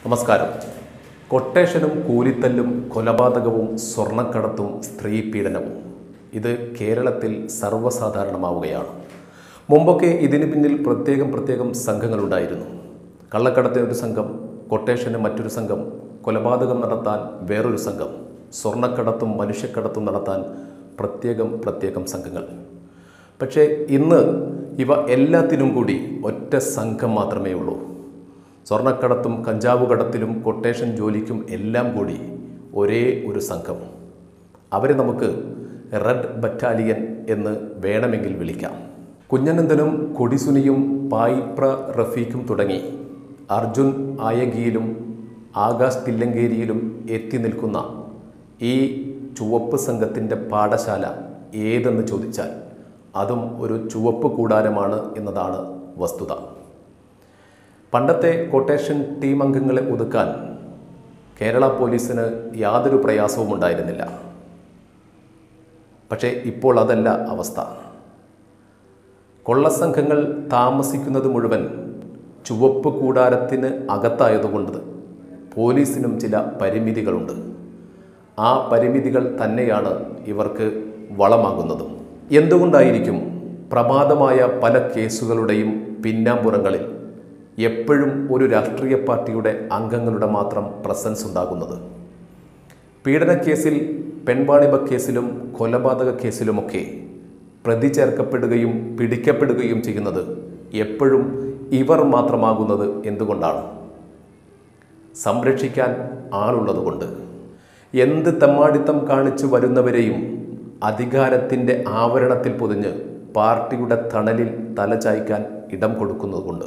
നമസ്കാരം കൊട്ടേഷനും കൂലിത്തല്ലും കൊലപാതകവും സ്വർണ്ണക്കടത്തും സ്ത്രീ പീഡനവും ഇത് കേരളത്തിൽ സർവ്വസാധാരണമാവുകയാണ് മുമ്പൊക്കെ ഇതിന് പിന്നിൽ പ്രത്യേകം പ്രത്യേകം സംഘങ്ങളുണ്ടായിരുന്നു കള്ളക്കടത്തിന് ഒരു സംഘം കൊട്ടേഷന് മറ്റൊരു സംഘം കൊലപാതകം നടത്താൻ വേറൊരു സംഘം സ്വർണ്ണക്കടത്തും മനുഷ്യക്കടത്തും നടത്താൻ പ്രത്യേകം പ്രത്യേകം സംഘങ്ങൾ പക്ഷേ ഇന്ന് ഇവ എല്ലാത്തിനും കൂടി ഒറ്റ സംഘം മാത്രമേ ഉള്ളൂ സ്വർണ്ണക്കടത്തും കഞ്ചാവ് കടത്തിലും കൊട്ടേഷൻ ജോലിക്കും എല്ലാം കൂടി ഒരേ ഒരു സംഘം അവരെ നമുക്ക് റെഡ് ബറ്റാലിയൻ എന്ന് വേണമെങ്കിൽ വിളിക്കാം കുഞ്ഞനന്ദനും കൊടിസുനിയും പായിപ്ര റഫീഖും തുടങ്ങി അർജുൻ ആയങ്കിയിലും ആകാശ് തില്ലങ്കേരിയിലും എത്തി നിൽക്കുന്ന ഈ ചുവപ്പ് സംഘത്തിൻ്റെ പാഠശാല ഏതെന്ന് ചോദിച്ചാൽ അതും ഒരു ചുവപ്പ് കൂടാരമാണ് എന്നതാണ് വസ്തുത പണ്ടത്തെ കൊട്ടേഷൻ ടീം അംഗങ്ങളെ ഒതുക്കാൻ കേരള പോലീസിന് യാതൊരു പ്രയാസവും ഉണ്ടായിരുന്നില്ല പക്ഷേ ഇപ്പോൾ അതല്ല അവസ്ഥ കൊള്ളസംഘങ്ങൾ താമസിക്കുന്നത് മുഴുവൻ ചുവപ്പ് കൂടാരത്തിന് അകത്തായതുകൊണ്ട് പോലീസിനും ചില പരിമിതികളുണ്ട് ആ പരിമിതികൾ തന്നെയാണ് ഇവർക്ക് വളമാകുന്നതും എന്തുകൊണ്ടായിരിക്കും പ്രമാദമായ പല കേസുകളുടെയും പിന്നാമ്പുറങ്ങളിൽ എപ്പോഴും ഒരു രാഷ്ട്രീയ പാർട്ടിയുടെ അംഗങ്ങളുടെ മാത്രം പ്രസൻസ് ഉണ്ടാകുന്നത് പീഡനക്കേസിൽ പെൺവാണിഭ കേസിലും കൊലപാതക കേസിലുമൊക്കെ പ്രതി ചേർക്കപ്പെടുകയും പിടിക്കപ്പെടുകയും ചെയ്യുന്നത് എപ്പോഴും ഇവർ മാത്രമാകുന്നത് എന്തുകൊണ്ടാണ് സംരക്ഷിക്കാൻ ആളുള്ളതുകൊണ്ട് എന്ത് തെമ്മാടിത്തം കാണിച്ചു വരുന്നവരെയും അധികാരത്തിൻ്റെ ആവരണത്തിൽ പൊതിഞ്ഞ് പാർട്ടിയുടെ തണലിൽ തലചായ്ക്കാൻ ഇടം കൊടുക്കുന്നതുകൊണ്ട്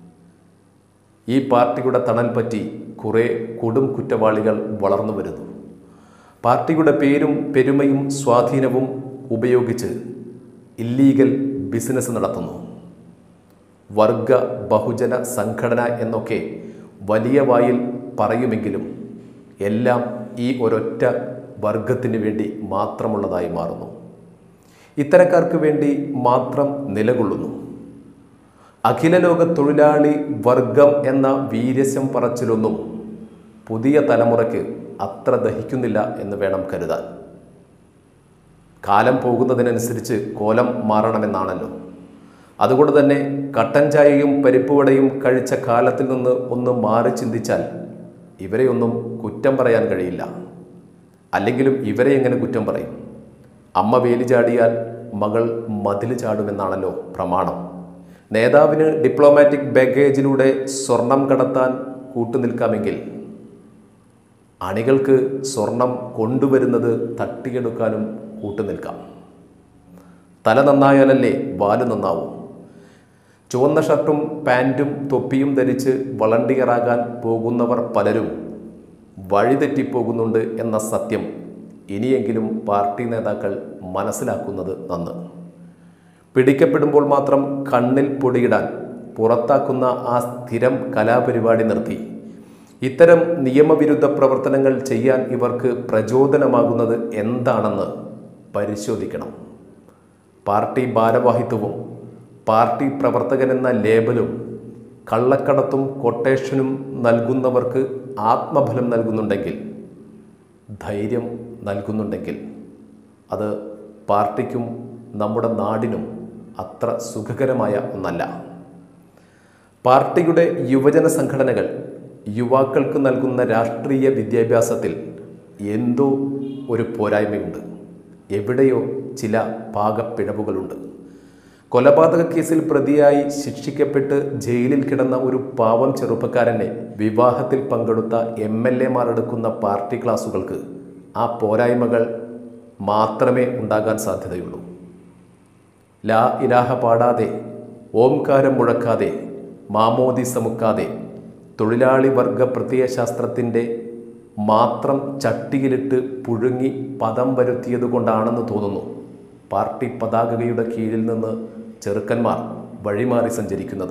ഈ പാർട്ടിയുടെ തണൽ പറ്റി കുറേ കൊടും കുറ്റവാളികൾ വളർന്നു വരുന്നു പാർട്ടിയുടെ പേരും പെരുമയും സ്വാധീനവും ഉപയോഗിച്ച് ഇല്ലീഗൽ ബിസിനസ് നടത്തുന്നു വർഗ ബഹുജന സംഘടന എന്നൊക്കെ വലിയ വായിൽ പറയുമെങ്കിലും എല്ലാം ഈ ഒരൊറ്റ വർഗത്തിന് വേണ്ടി മാത്രമുള്ളതായി മാറുന്നു ഇത്തരക്കാർക്ക് വേണ്ടി മാത്രം നിലകൊള്ളുന്നു അഖില ലോക തൊഴിലാളി വർഗം എന്ന വീരസ്യം പറച്ചിലൊന്നും പുതിയ തലമുറയ്ക്ക് അത്ര ദഹിക്കുന്നില്ല എന്ന് വേണം കരുതാൻ കാലം പോകുന്നതിനനുസരിച്ച് കോലം മാറണമെന്നാണല്ലോ അതുകൊണ്ട് തന്നെ കട്ടൻ ചായയും പരിപ്പുവടയും കഴിച്ച കാലത്തിൽ നിന്ന് ഒന്ന് മാറി ചിന്തിച്ചാൽ ഇവരെയൊന്നും കുറ്റം പറയാൻ കഴിയില്ല അല്ലെങ്കിലും ഇവരെ എങ്ങനെ കുറ്റം പറയും അമ്മ വേലി ചാടിയാൽ മകൾ മതിൽ ചാടുമെന്നാണല്ലോ പ്രമാണം നേതാവിന് ഡിപ്ലോമാറ്റിക് ബാഗേജിലൂടെ സ്വർണം കടത്താൻ കൂട്ടുനിൽക്കാമെങ്കിൽ അണികൾക്ക് സ്വർണം കൊണ്ടുവരുന്നത് തട്ടിയെടുക്കാനും കൂട്ടുനിൽക്കാം തല നന്നായാലല്ലേ വാല് നന്നാവും ചുവന്ന ഷർട്ടും പാൻറ്റും തൊപ്പിയും ധരിച്ച് വളണ്ടിയറാകാൻ പോകുന്നവർ പലരും വഴിതെറ്റിപ്പോകുന്നുണ്ട് എന്ന സത്യം ഇനിയെങ്കിലും പാർട്ടി നേതാക്കൾ മനസ്സിലാക്കുന്നത് നന്ന് പിടിക്കപ്പെടുമ്പോൾ മാത്രം കണ്ണിൽ പൊടിയിടാൻ പുറത്താക്കുന്ന ആ സ്ഥിരം കലാപരിപാടി നിർത്തി ഇത്തരം നിയമവിരുദ്ധ പ്രവർത്തനങ്ങൾ ചെയ്യാൻ ഇവർക്ക് പ്രചോദനമാകുന്നത് എന്താണെന്ന് പരിശോധിക്കണം പാർട്ടി ഭാരവാഹിത്വവും പാർട്ടി പ്രവർത്തകനെന്ന ലേബലും കള്ളക്കടത്തും കൊട്ടേഷനും നൽകുന്നവർക്ക് ആത്മഫലം നൽകുന്നുണ്ടെങ്കിൽ ധൈര്യം നൽകുന്നുണ്ടെങ്കിൽ അത് പാർട്ടിക്കും നമ്മുടെ നാടിനും അത്ര സുഖകരമായ ഒന്നല്ല പാർട്ടിയുടെ യുവജന സംഘടനകൾ യുവാക്കൾക്ക് നൽകുന്ന രാഷ്ട്രീയ വിദ്യാഭ്യാസത്തിൽ എന്തോ ഒരു പോരായ്മയുണ്ട് എവിടെയോ ചില പാകപ്പിഴവുകളുണ്ട് കൊലപാതക കേസിൽ പ്രതിയായി ശിക്ഷിക്കപ്പെട്ട് ജയിലിൽ കിടന്ന ഒരു പാവം ചെറുപ്പക്കാരനെ വിവാഹത്തിൽ പങ്കെടുത്ത എം എൽ എമാരെടുക്കുന്ന പാർട്ടി ക്ലാസുകൾക്ക് ആ പോരായ്മകൾ മാത്രമേ ഉണ്ടാകാൻ സാധ്യതയുള്ളൂ ലാ ഇലാഹ പാടാതെ ഓംകാരം മുഴക്കാതെ മാമോദിസ മുക്കാതെ തൊഴിലാളി വർഗ പ്രത്യയശാസ്ത്രത്തിൻ്റെ മാത്രം ചട്ടിയിലിട്ട് പുഴുങ്ങി പദം വരുത്തിയത് കൊണ്ടാണെന്ന് തോന്നുന്നു പാർട്ടി പതാകയുടെ കീഴിൽ നിന്ന് ചെറുക്കന്മാർ വഴിമാറി സഞ്ചരിക്കുന്നത്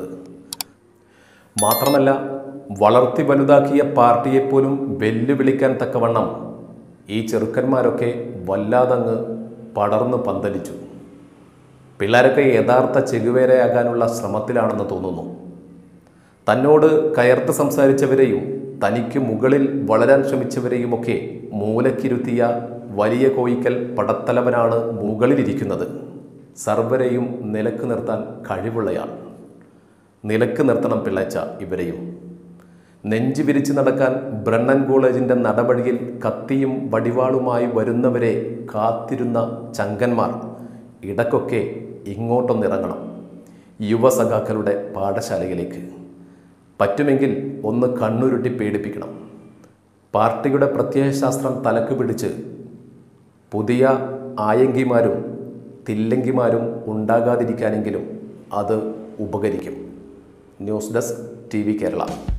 മാത്രമല്ല വളർത്തി വലുതാക്കിയ പാർട്ടിയെപ്പോലും വെല്ലുവിളിക്കാൻ തക്കവണ്ണം ഈ ചെറുക്കന്മാരൊക്കെ വല്ലാതങ്ങ് പടർന്നു പന്തലിച്ചു പിള്ളേരൊക്കെ യഥാർത്ഥ ചെകുവേരയാകാനുള്ള ശ്രമത്തിലാണെന്ന് തോന്നുന്നു തന്നോട് കയർത്ത് സംസാരിച്ചവരെയും തനിക്ക് മുകളിൽ വളരാൻ ശ്രമിച്ചവരെയുമൊക്കെ മൂലക്കിരുത്തിയ വലിയ കോയിക്കൽ പടത്തലവനാണ് മുകളിലിരിക്കുന്നത് സർവരെയും നിലക്ക് നിർത്താൻ കഴിവുള്ളയാൾ നിലക്ക് നിർത്തണം പിള്ളച്ച ഇവരെയും നെഞ്ചു വിരിച്ച് നടക്കാൻ ബ്രണ്ണൻ കോളേജിൻ്റെ നടപടിയിൽ കത്തിയും വടിവാളുമായി വരുന്നവരെ കാത്തിരുന്ന ചങ്കന്മാർ ഇടക്കൊക്കെ ഇങ്ങോട്ടൊന്നിറങ്ങണം യുവസഖാക്കളുടെ പാഠശാലയിലേക്ക് പറ്റുമെങ്കിൽ ഒന്ന് കണ്ണുരുട്ടി പേടിപ്പിക്കണം പാർട്ടിയുടെ പ്രത്യയശാസ്ത്രം തലക്ക് പിടിച്ച് പുതിയ ആയങ്കിമാരും തില്ലങ്കിമാരും ഉണ്ടാകാതിരിക്കാനെങ്കിലും അത് ഉപകരിക്കും news desk T V Kerala